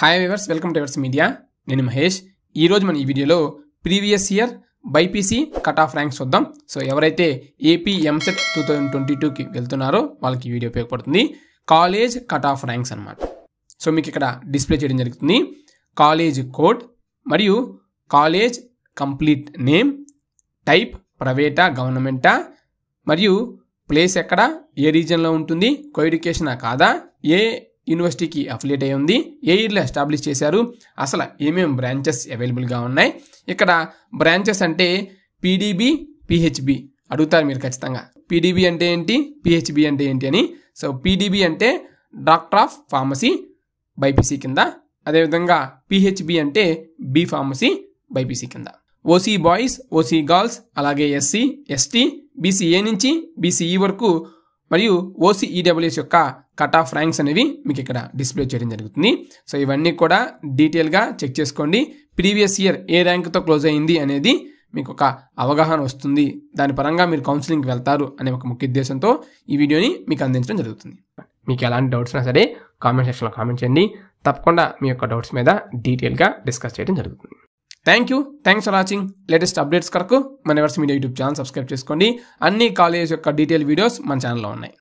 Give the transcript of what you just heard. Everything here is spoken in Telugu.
hi viewers welcome to Evers Media నేను మహేష్ ఈరోజు మన ఈ వీడియోలో previous year BiPC cut off ranks చూద్దాం సో ఎవరైతే AP EAMCET two thousand twenty టూకి వెళ్తున్నారో వాళ్ళకి ఈ వీడియో ఉపయోగపడుతుంది కాలేజ్ కట్ ఆఫ్ ర్యాంక్స్ అనమాట సో మీకు ఇక్కడ డిస్ప్లే చేయడం జరుగుతుంది కాలేజ్ కోడ్ మరియు కాలేజ్ కంప్లీట్ నేమ్ టైప్ ప్రైవేటా గవర్నమెంటా మరియు ప్లేస్ ఎక్కడ ఏ రీజియన్లో ఉంటుంది కో ఎడ్యుకేషనా కాదా ఏ యూనివర్సిటీకి అఫిలియేట్ అయి ఉంది ఏ ఇయర్లో ఎస్టాబ్లిష్ చేశారు అసలు ఏమేమి బ్రాంచెస్ అవైలబుల్గా ఉన్నాయి ఇక్కడ బ్రాంచెస్ అంటే పీడీబీ పిహెచ్బి అడుగుతారు మీరు ఖచ్చితంగా పీడీబీ అంటే ఏంటి పిహెచ్బి అంటే ఏంటి అని సో పీడీబీ అంటే డాక్టర్ ఆఫ్ ఫార్మసీ బైపీసీ కింద అదేవిధంగా పిహెచ్బి అంటే బి ఫార్మసీ బైపీసీ కింద ఓసీ బాయ్స్ ఓసీ గర్ల్స్ అలాగే ఎస్సీ ఎస్టీ బీసీఏ నుంచి బీసీఈ వరకు మరియు ఓసీఈడబ్ల్యూఎస్ యొక్క కట్ ఆఫ్ ర్యాంక్స్ అనేవి మీకు ఇక్కడ డిస్ప్లే చేయడం జరుగుతుంది సో ఇవన్నీ కూడా డీటెయిల్గా చెక్ చేసుకోండి ప్రీవియస్ ఇయర్ ఏ ర్యాంక్తో క్లోజ్ అయింది అనేది మీకు ఒక అవగాహన వస్తుంది దాని పరంగా మీరు కౌన్సిలింగ్కి వెళ్తారు అనే ఒక ముఖ్య ఉద్దేశంతో ఈ వీడియోని మీకు అందించడం జరుగుతుంది మీకు ఎలాంటి డౌట్స్ ఉన్నా సరే కామెంట్ సెక్షన్లో కామెంట్ చేయండి తప్పకుండా మీ యొక్క డౌట్స్ మీద డీటెయిల్గా డిస్కస్ చేయడం జరుగుతుంది thank you thanks for watching latest updates కొరకు మన Evers Media YouTube channel subscribe చేసుకోండి అన్ని కాలేజ్ యొక్క డీటెయిల్ వీడియోస్ మన ఛానల్లో ఉన్నాయి